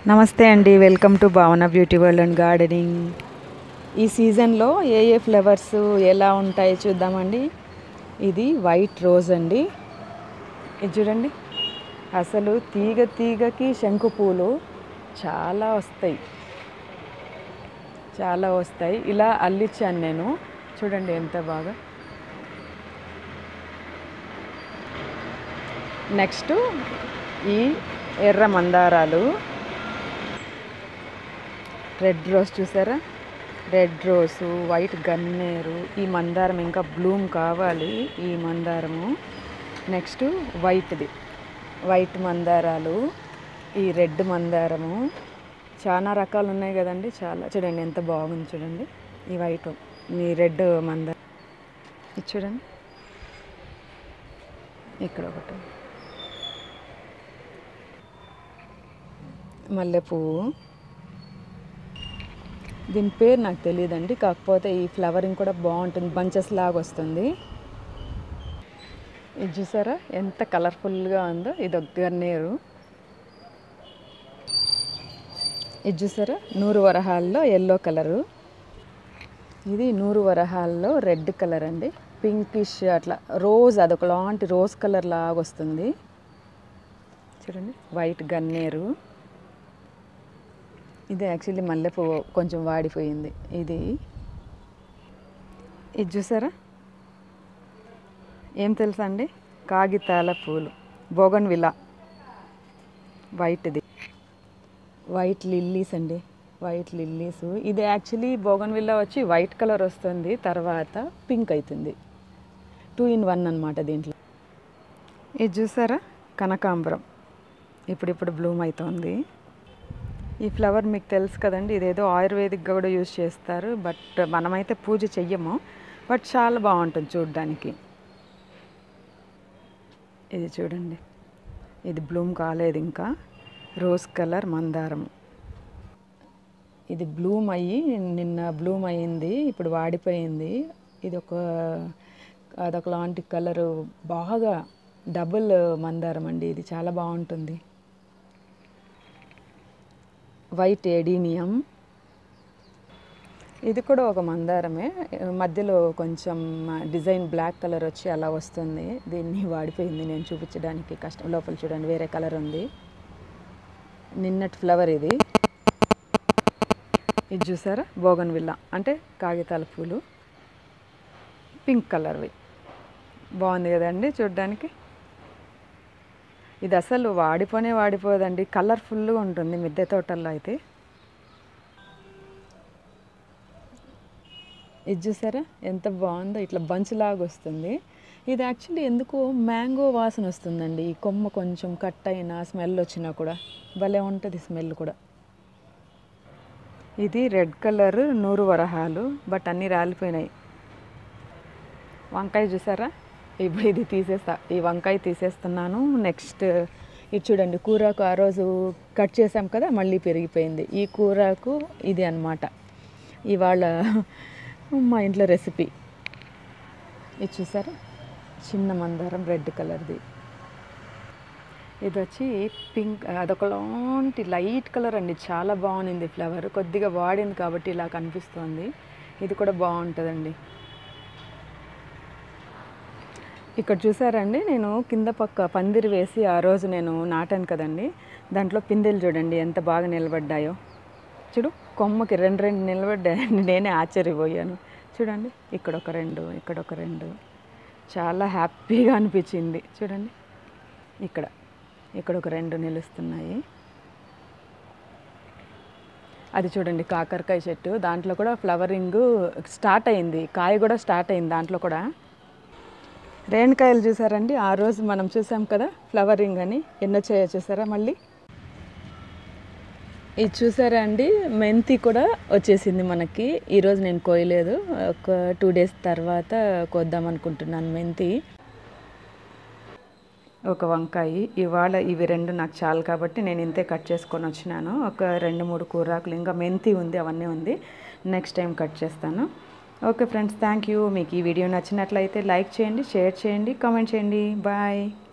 నమస్తే అండి welcome to Bhavana beauty world and gardening ఈ సీజన్లో ఏ ఏ ఫ్లవర్స్ ఎలా ఉంటాయి చూద్దామండి ఇది వైట్ రోజ్ అండి ఇది చూడండి అసలు తీగ తీగకి శంకు పూలు చాలా వస్తాయి చాలా వస్తాయి ఇలా అల్లిచ్చాను నేను చూడండి ఎంత బాగా నెక్స్ట్ ఈ ఎర్ర మందారాలు రెడ్ రోజ్ చూసారా రెడ్ రోసు వైట్ గన్నేరు ఈ మందారం ఇంకా బ్లూమ్ కావాలి ఈ మందారము నెక్స్ట్ వైట్ది వైట్ మందారాలు ఈ రెడ్ మందారము చాలా రకాలు ఉన్నాయి కదండి చాలా చూడండి ఎంత బాగుంది చూడండి ఈ వైట్ ఈ రెడ్ మందారం ఇది చూడండి ఇక్కడ ఒకటి మల్లెపువ్వు దీని పేరు నాకు తెలియదండి కాకపోతే ఈ ఫ్లవరింగ్ కూడా బాగుంటుంది బంచెస్ లాగా వస్తుంది ఇది చూసారా ఎంత కలర్ఫుల్గా ఉందో ఇది ఒక గన్నేరు ఇది చూసారా నూరు వరహాల్లో ఎల్లో కలరు ఇది నూరు వరహాల్లో రెడ్ కలర్ అండి పింకిష్ అట్లా రోజ్ అదొక లాంటి రోజ్ కలర్ లాగా వస్తుంది చూడండి వైట్ గన్నేరు ఇది యాక్చువల్లీ మల్లెపువ్వు కొంచెం వాడిపోయింది ఇది ఇది చూసారా ఏం తెలుసా అండి కాగితాల పూలు బోగన్ విలా వైట్ది వైట్ లిల్లీస్ అండి వైట్ లిల్లీస్ ఇది యాక్చువల్లీ బోగన్ విల్లా వచ్చి వైట్ కలర్ వస్తుంది తర్వాత పింక్ అవుతుంది టూ ఇన్ వన్ అనమాట దీంట్లో ఇది చూసారా కనకాంబరం ఇప్పుడిప్పుడు బ్లూమ్ అవుతుంది ఈ ఫ్లవర్ మీకు తెలుసు కదండి ఇదేదో ఆయుర్వేదిక్గా కూడా యూజ్ చేస్తారు బట్ మనమైతే పూజ చెయ్యము బట్ చాలా బాగుంటుంది చూడడానికి ఇది చూడండి ఇది బ్లూమ్ కాలేదు ఇంకా రోజ్ కలర్ మందారం ఇది బ్లూమ్ అయ్యి నిన్న బ్లూమ్ అయ్యింది ఇప్పుడు వాడిపోయింది ఇది ఒక అదొక లాంటి కలరు బాగా డబుల్ మందారం అండి ఇది చాలా బాగుంటుంది వైట్ ఎడీనియం ఇది కూడా ఒక మందారమే మధ్యలో కొంచెం డిజైన్ బ్లాక్ కలర్ వచ్చి అలా వస్తుంది దీన్ని వాడిపోయింది నేను చూపించడానికి కష్టం లోపల చూడండి వేరే కలర్ ఉంది నిన్నటి ఫ్లవర్ ఇది ఇది చూసారా బోగన్ విల్లా అంటే కాగితాల పూలు పింక్ కలర్వి బాగుంది కదండి చూడ్డానికి ఇది అసలు వాడిపోనే వాడిపోదండి కలర్ఫుల్గా ఉంటుంది మిద్దె తోటల్లో అయితే ఇది చూసారా ఎంత బాగుందో ఇట్లా బంచ్ లాగా వస్తుంది ఇది యాక్చువల్లీ ఎందుకో మ్యాంగో వాసన వస్తుందండి ఈ కొమ్మ కొంచెం కట్ అయినా స్మెల్ వచ్చినా కూడా భలే ఉంటుంది స్మెల్ కూడా ఇది రెడ్ కలర్ నూరు వరహాలు బట్ అన్నీ రాలిపోయినాయి వంకాయ చూసారా ఇప్పుడు ఇది తీసేస్తా ఈ వంకాయ తీసేస్తున్నాను నెక్స్ట్ ఇది చూడండి కూరకు ఆ రోజు కట్ చేసాం కదా మళ్ళీ పెరిగిపోయింది ఈ కూరకు ఇది అన్నమాట ఇవాళ మా ఇంట్లో రెసిపీ ఇది చూసారా చిన్న మందారం రెడ్ కలర్ది ఇది వచ్చి పింక్ అదొక లాంటి లైట్ కలర్ అండి చాలా బాగుంది ఫ్లవర్ కొద్దిగా వాడింది కాబట్టి ఇలా కనిపిస్తుంది ఇది కూడా బాగుంటుందండి ఇక్కడ చూసారండి నేను కింద పక్క పందిరి వేసి ఆ రోజు నేను నాటాను కదండి దాంట్లో పిందెలు చూడండి ఎంత బాగా నిలబడ్డాయో చూడు కొమ్మకి రెండు రెండు నిలబడ్డాయండి నేనే ఆశ్చర్యపోయాను చూడండి ఇక్కడ ఒక రెండు ఇక్కడ ఒక రెండు చాలా హ్యాపీగా అనిపించింది చూడండి ఇక్కడ ఇక్కడ ఒక రెండు నిలుస్తున్నాయి అది చూడండి కాకరకాయ చెట్టు దాంట్లో కూడా ఫ్లవరింగ్ స్టార్ట్ అయింది కాయ కూడా స్టార్ట్ అయింది దాంట్లో కూడా రేణుకాయలు చూసారండి ఆ రోజు మనం చూసాం కదా ఫ్లవరింగ్ అని ఎన్నో చేయ చూసారా మళ్ళీ ఇది చూసారా అండి మెంతి కూడా వచ్చేసింది మనకి ఈరోజు నేను కోయలేదు ఒక టూ డేస్ తర్వాత కోద్దాం అనుకుంటున్నాను మెంతి ఒక వంకాయ ఇవాళ ఇవి రెండు నాకు చాలు కాబట్టి నేను ఇంతే కట్ చేసుకొని వచ్చినాను ఒక రెండు మూడు కూరాకులు ఇంకా మెంతి ఉంది అవన్నీ ఉంది నెక్స్ట్ టైం కట్ చేస్తాను ఓకే ఫ్రెండ్స్ థ్యాంక్ యూ మీకు ఈ వీడియో నచ్చినట్లయితే లైక్ చేయండి షేర్ చేయండి కామెంట్ చేయండి బాయ్